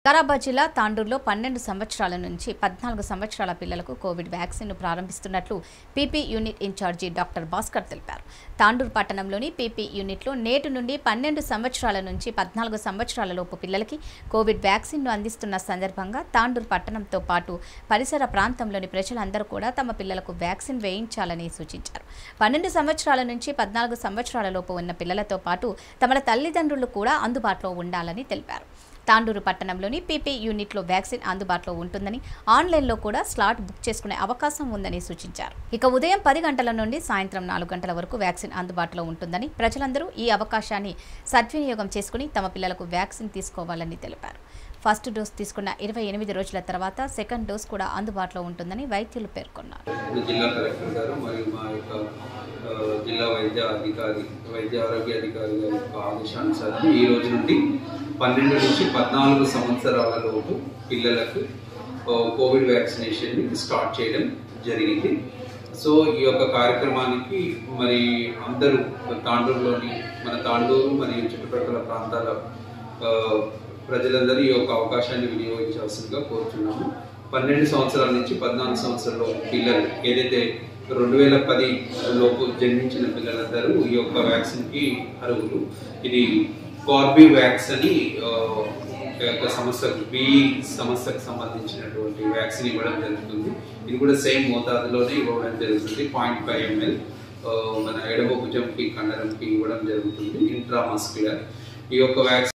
వికారాబాద్ జిల్లా తాండూరులో పన్నెండు సంవత్సరాల నుంచి పద్నాలుగు సంవత్సరాల పిల్లలకు కోవిడ్ వ్యాక్సిన్ను ప్రారంభిస్తున్నట్లు PP unit incharge doctor Bhaskar తెలిపారు తాండూరు పట్టణంలోని పీపీ యూనిట్లో నేటి నుండి పన్నెండు సంవత్సరాల నుంచి పద్నాలుగు సంవత్సరాల లోపు పిల్లలకి కోవిడ్ వ్యాక్సిన్ను అందిస్తున్న సందర్భంగా తాండూరు పట్టణంతో పాటు పరిసర ప్రాంతంలోని ప్రజలందరూ కూడా తమ పిల్లలకు వ్యాక్సిన్ వేయించాలని సూచించారు పన్నెండు సంవత్సరాల నుంచి పద్నాలుగు సంవత్సరాల లోపు ఉన్న పిల్లలతో పాటు తమ తల్లిదండ్రులు కూడా అందుబాటులో ఉండాలని తెలిపారు తాండూరు పట్టణంలోని పీపీ యూనిట్లో వ్యాక్సిన్ అందుబాటులో ఉంటుందని ఆన్లైన్లో కూడా స్లాట్ బుక్ చేసుకునే అవకాశం ఉందని సూచించారు ఇక ఉదయం పది గంటల నుండి సాయంత్రం నాలుగు గంటల వరకు వ్యాక్సిన్ అందుబాటులో ఉంటుందని ప్రజలందరూ ఈ అవకాశాన్ని సద్వినియోగం చేసుకుని తమ పిల్లలకు వ్యాక్సిన్ తీసుకోవాలని తెలిపారు ఫస్ట్ డోస్ తీసుకున్న ఇరవై ఎనిమిది రోజుల తర్వాత సెకండ్ డోస్ కూడా అందుబాటులో ఉంటుందని వైద్యులు పేర్కొన్నారు ఇప్పుడు జిల్లా కలెక్టర్ గారు మరియు మా యొక్క ఆ, జిల్లా వైద్య అధికారి వైద్య ఆరోగ్య అధికారి గారి యొక్క ఆదేశానుసారం ఈ రోజు నుండి పన్నెండు నుంచి పద్నాలుగు సంవత్సరాల లోపు పిల్లలకు ఆ, కోవిడ్ వ్యాక్సినేషన్ స్టార్ట్ చేయడం జరిగింది సో ఈ యొక్క కార్యక్రమానికి మరి అందరూ తాండూరులోని మన తాండూరు మరియు చుట్టుపక్కల ప్రాంతాల ఆ, ప్రజలందరూ ఈ యొక్క అవకాశాన్ని వినియోగించాల్సిందిగా కోరుతున్నాము పన్నెండు సంవత్సరాల నుంచి పద్నాలుగు సంవత్సరాల పిల్లలు ఏదైతే రెండు వేల పది లోపు జన్మించిన పిల్లలందరూ ఈ యొక్క వ్యాక్సిన్కి అర్హులు ఇది కార్బివ్యాక్స్ అని ఆ, ఈ యొక్క సంస్థకు బి సంస్థకు సంబంధించినటువంటి వ్యాక్సిన్ ఇవ్వడం జరుగుతుంది ఇది కూడా సేమ్ మోతాదులోనే ఇవ్వడం జరుగుతుంది పాయింట్ ఫైవ్ ఎంఎల్ మన ఎడమ భుజంకి కండరంకి ఇవ్వడం జరుగుతుంది ఇంట్రామస్క్యులర్ ఈ యొక్క వ్యాక్సిన్